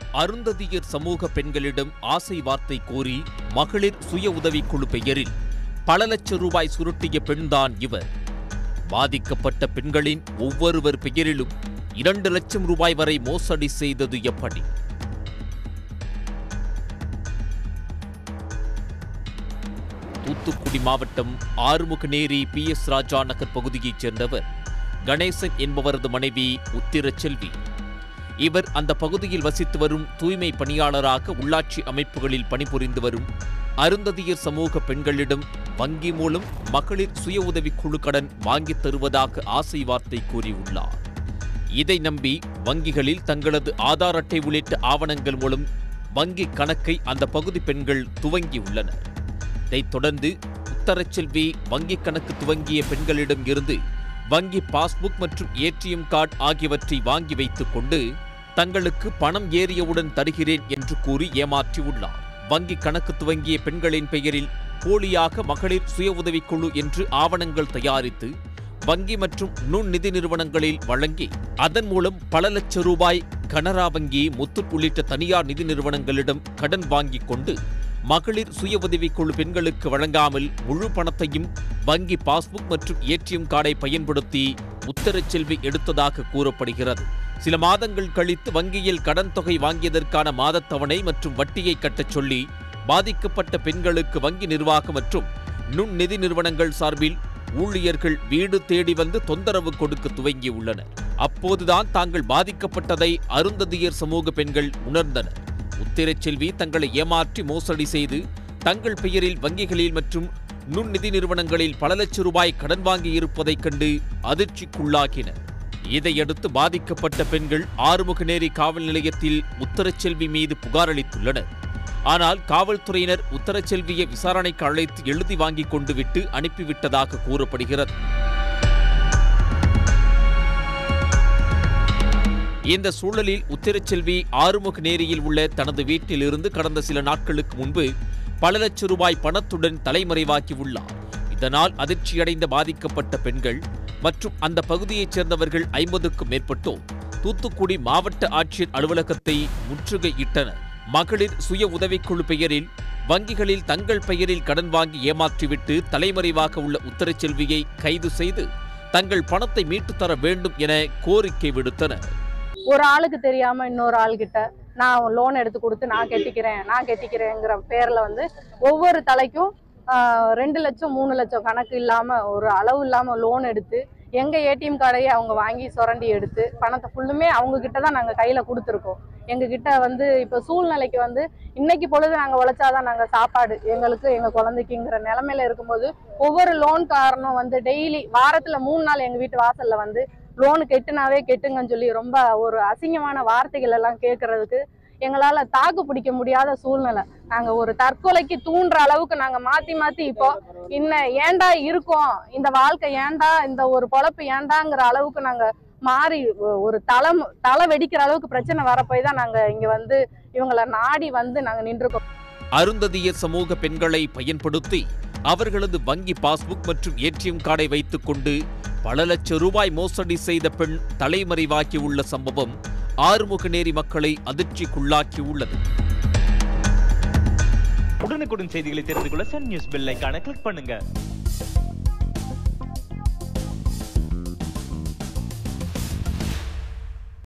அருந்ததியர் சமூக பெண்களிடம் ஆசை வார்த்தை கோரி மகளிர் சுய உதவிக்குழு பெயரில் பல லட்சம் ரூபாய் சுருட்டிய பெண்தான் இவர் பாதிக்கப்பட்ட பெண்களின் ஒவ்வொருவர் பெயரிலும் இரண்டு லட்சம் ரூபாய் வரை மோசடி செய்தது எப்படி தூத்துக்குடி மாவட்டம் ஆறுமுகநேரி பி எஸ் ராஜா நகர் பகுதியைச் சேர்ந்தவர் கணேசன் என்பவரது மனைவி உத்திரச்செல்வி இவர் அந்த பகுதியில் வசித்து வரும் தூய்மை பணியாளராக உள்ளாட்சி அமைப்புகளில் பணிபுரிந்து வரும் அருந்ததியர் சமூக பெண்களிடம் வங்கி மூலம் மகளிர் சுய உதவி குழு கடன் வாங்கித் தருவதாக ஆசை வார்த்தை கூறியுள்ளார் இதை நம்பி வங்கிகளில் தங்களது ஆதார் அட்டை உள்ளிட்ட ஆவணங்கள் மூலம் வங்கி கணக்கை அந்த பகுதி பெண்கள் துவங்கியுள்ளனர் இதைத் தொடர்ந்து உத்தரச்செல்வி வங்கி கணக்கு துவங்கிய பெண்களிடம் இருந்து வங்கி பாஸ்புக் மற்றும் ஏடிஎம் கார்டு ஆகியவற்றை வாங்கி வைத்துக் கொண்டு தங்களுக்கு பணம் ஏறியவுடன் தருகிறேன் என்று கூறி ஏமாற்றியுள்ளார் வங்கி கணக்கு துவங்கிய பெண்களின் பெயரில் போலியாக மகளிர் சுய உதவிக்குழு என்று ஆவணங்கள் தயாரித்து வங்கி மற்றும் நுண்நிதி நிறுவனங்களில் வழங்கி அதன் மூலம் பல லட்சம் ரூபாய் கனரா வங்கி முத்தூட் உள்ளிட்ட தனியார் நிதி நிறுவனங்களிடம் கடன் வாங்கிக் கொண்டு மகளிர் சுய உதவிக்குழு பெண்களுக்கு வழங்காமல் முழு பணத்தையும் வங்கி பாஸ்புக் மற்றும் ஏடிஎம் கார்டை பயன்படுத்தி உத்தரச்செல்வி எடுத்ததாக கூறப்படுகிறது சில மாதங்கள் கழித்து வங்கியில் கடன் தொகை வாங்கியதற்கான மாதத்தவணை மற்றும் வட்டியை கட்டச் சொல்லி பாதிக்கப்பட்ட பெண்களுக்கு வங்கி நிர்வாகம் மற்றும் நுண்நிதி நிறுவனங்கள் சார்பில் ஊழியர்கள் வீடு தேடி வந்து தொந்தரவு கொடுக்க துவங்கியுள்ளனர் அப்போதுதான் தாங்கள் பாதிக்கப்பட்டதை அருந்ததியர் சமூக பெண்கள் உணர்ந்தனர் உத்திரச்செல்வி தங்களை ஏமாற்றி மோசடி செய்து தங்கள் பெயரில் வங்கிகளில் மற்றும் நுண்நிதி நிறுவனங்களில் பல லட்சம் ரூபாய் கடன் வாங்கி இருப்பதைக் கண்டு அதிர்ச்சிக்குள்ளாகினர் இதையடுத்து பாதிக்கப்பட்ட பெண்கள் ஆறுமுகநேரி காவல் நிலையத்தில் உத்தரச்செல்வி மீது புகார் அளித்துள்ளனர் ஆனால் காவல்துறையினர் உத்தரச்செல்வியை விசாரணைக்கு அழைத்து எழுதி வாங்கிக் கொண்டு விட்டு அனுப்பிவிட்டதாக கூறப்படுகிறது இந்த சூழலில் உத்திரச்செல்வி ஆறுமுகநேரியில் உள்ள தனது வீட்டிலிருந்து கடந்த சில நாட்களுக்கு முன்பு பல லட்சம் ரூபாய் பணத்துடன் தலைமறைவாகியுள்ளார் இதனால் அதிர்ச்சியடைந்த பாதிக்கப்பட்ட பெண்கள் மற்றும் அந்த பகுதியைச் சேர்ந்தவர்கள் ஐம்பதுக்கும் மேற்பட்டோர் தூத்துக்குடி மாவட்ட ஆட்சியர் அலுவலகத்தை முற்றுகையிட்டனர் மகளிர் சுய உதவிக்குழு பெயரில் வங்கிகளில் தங்கள் பெயரில் கடன் வாங்கி ஏமாற்றிவிட்டு தலைமறைவாக உள்ள உத்தரச்செல்வியை கைது செய்து தங்கள் பணத்தை மீட்டுத் தர வேண்டும் என கோரிக்கை விடுத்தனர் ஒரு ஆளுக்கு தெரியாம இன்னொரு ஆள்கிட்ட நான் லோன் எடுத்து கொடுத்து நான் கெட்டிக்கிறேன் நான் கெட்டிக்கிறேங்கிற பேர்ல வந்து ஒவ்வொரு தலைக்கும் ஆஹ், ரெண்டு லட்சம் மூணு லட்சம் கணக்கு இல்லாம ஒரு அளவு இல்லாம லோன் எடுத்து எங்க ஏடிஎம் கார்டையே அவங்க வாங்கி சுரண்டி எடுத்து பணத்தை ஃபுல்லுமே அவங்க கிட்ட தான் நாங்க கையில கொடுத்துருக்கோம் எங்க கிட்ட வந்து இப்ப சூழ்நிலைக்கு வந்து இன்னைக்கு பொழுது நாங்க உழைச்சாதான் நாங்க சாப்பாடு எங்களுக்கு எங்க குழந்தைக்குங்கிற நிலைமையில இருக்கும்போது ஒவ்வொரு லோன் காரனும் வந்து டெய்லி வாரத்துல மூணு நாள் எங்க வீட்டு வாசல்ல வந்து லோனு கெட்டுனாவே கெட்டுங்கன்னு சொல்லி ரொம்ப ஒரு அசிங்கமான வார்த்தைகள் எல்லாம் கேட்கறதுக்கு எங்களால தாக்கு பிடிக்க முடியாத சூழ்நிலை நாங்க ஒரு தற்கொலைக்கு தூண்டுற அளவுக்கு நாங்க மாத்தி மாத்தி இப்போ இன்ன ஏன்டா இருக்கோம் இந்த வாழ்க்கை ஏன்டா இந்த ஒரு பொழப்பு ஏன்டாங்கிற அளவுக்கு நாங்க மாறி ஒ- ஒரு தலை தலை வெடிக்கிற அளவுக்கு பிரச்சனை வரப்போய் தான் நாங்க இங்க வந்து இவங்கள நாடி வந்து நாங்க நின்றுக்கோம் அருந்ததியர் சமூக பெண்களை பயன்படுத்தி அவர்களது வங்கி பாஸ்புக் மற்றும் ஏடிஎம் கார்டை வைத்துக் கொண்டு பல லட்சம் ரூபாய் மோசடி செய்த பெண் தலைமறைவாகியுள்ள சம்பவம் ஆறுமுகநேரி மக்களை அதிர்ச்சிக்குள்ளாக்கியுள்ளது உடனுக்குடன் செய்திகளை தெரிந்து கொள்ள சன் நியூஸ் பெல் ஐகானை கிளிக் பண்ணுங்க